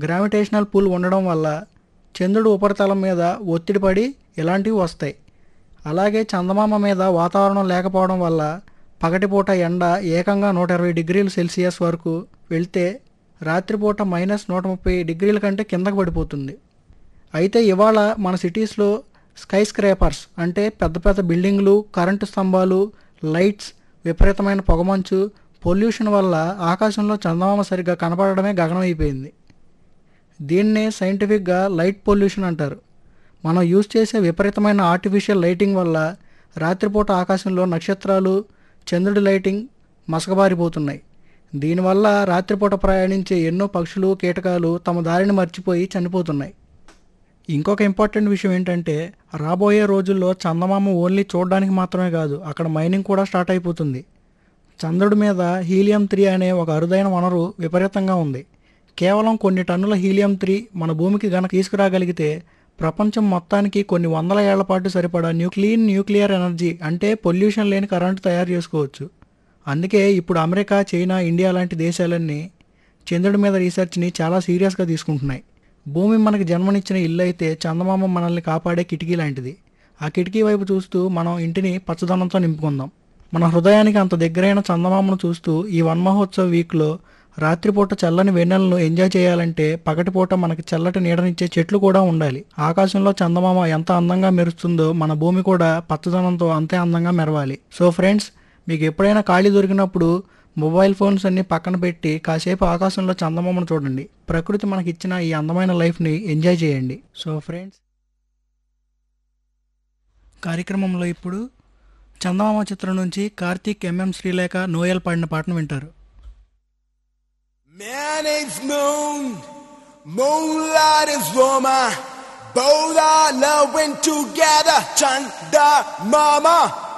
Gravitational pull ఉండడం వల్ల చంద్రుడు ఉపరితలం మీద ఒత్తిడి పడి ఇలాంటివి వస్తాయి అలాగే చందమామ మీద వాతావరణం లేకపోవడం వల్ల పగటిపూట ఎండ ఏకంగా నూట ఇరవై డిగ్రీల సెల్సియస్ వరకు వెళ్తే రాత్రిపూట మైనస్ నూట ముప్పై డిగ్రీల కంటే కిందకు పడిపోతుంది అయితే ఇవాళ మన సిటీస్లో స్కై స్క్రేపర్స్ అంటే పెద్ద పెద్ద బిల్డింగ్లు కరెంటు స్తంభాలు లైట్స్ విపరీతమైన పొగమంచు పొల్యూషన్ వల్ల ఆకాశంలో చందమామ సరిగ్గా కనపడడమే గగనమైపోయింది దీన్నే సైంటిఫిక్గా లైట్ పొల్యూషన్ అంటారు మనం యూజ్ చేసే విపరీతమైన ఆర్టిఫిషియల్ లైటింగ్ వల్ల రాత్రిపూట ఆకాశంలో నక్షత్రాలు చంద్రుడి లైటింగ్ మసకబారిపోతున్నాయి దీనివల్ల రాత్రిపూట ప్రయాణించే ఎన్నో పక్షులు కీటకాలు తమ దారిని మర్చిపోయి చనిపోతున్నాయి ఇంకొక ఇంపార్టెంట్ విషయం ఏంటంటే రాబోయే రోజుల్లో చందమామ ఓన్లీ చూడడానికి మాత్రమే కాదు అక్కడ మైనింగ్ కూడా స్టార్ట్ అయిపోతుంది చంద్రుడి మీద హీలియం త్రీ అనే ఒక అరుదైన వనరు విపరీతంగా ఉంది కేవలం కొన్ని టన్నుల హీలియం త్రీ మన భూమికి గనక తీసుకురాగలిగితే ప్రపంచం మొత్తానికి కొన్ని వందల ఏళ్ల పాటు సరిపడా న్యూ క్లీన్ న్యూక్లియర్ ఎనర్జీ అంటే పొల్యూషన్ లేని కరెంటు తయారు చేసుకోవచ్చు అందుకే ఇప్పుడు అమెరికా చైనా ఇండియా లాంటి దేశాలన్నీ చంద్రుడి మీద రీసెర్చ్ని చాలా సీరియస్గా తీసుకుంటున్నాయి భూమి మనకి జన్మనిచ్చిన ఇల్లు అయితే చందమామ మనల్ని కాపాడే కిటికీ లాంటిది ఆ కిటికీ వైపు చూస్తూ మనం ఇంటిని పచ్చదనంతో నింపుకుందాం మన హృదయానికి అంత దగ్గరైన చందమామను చూస్తూ ఈ వన్ మహోత్సవ్ వీక్లో రాత్రిపూట చల్లని వెన్నెలను ఎంజాయ్ చేయాలంటే పగటిపూట మనకి చల్లటి నీడనిచ్చే చెట్లు కూడా ఉండాలి ఆకాశంలో చందమామ ఎంత అందంగా మెరుస్తుందో మన భూమి కూడా పచ్చదనంతో అంతే అందంగా మెరవాలి సో ఫ్రెండ్స్ మీకు ఎప్పుడైనా ఖాళీ దొరికినప్పుడు మొబైల్ ఫోన్స్ అన్ని పక్కన పెట్టి కాసేపు ఆకాశంలో చందమామను చూడండి ప్రకృతి మనకి ఇచ్చిన ఈ అందమైన లైఫ్ని ఎంజాయ్ చేయండి సో ఫ్రెండ్స్ కార్యక్రమంలో ఇప్పుడు చందమామ చిత్రం నుంచి కార్తీక్ ఎంఎం శ్రీలేఖ నోయల్ పాడిన పాటను వింటారు Man is moon, moonlight is woman. Both are loving together, Chanda Mama.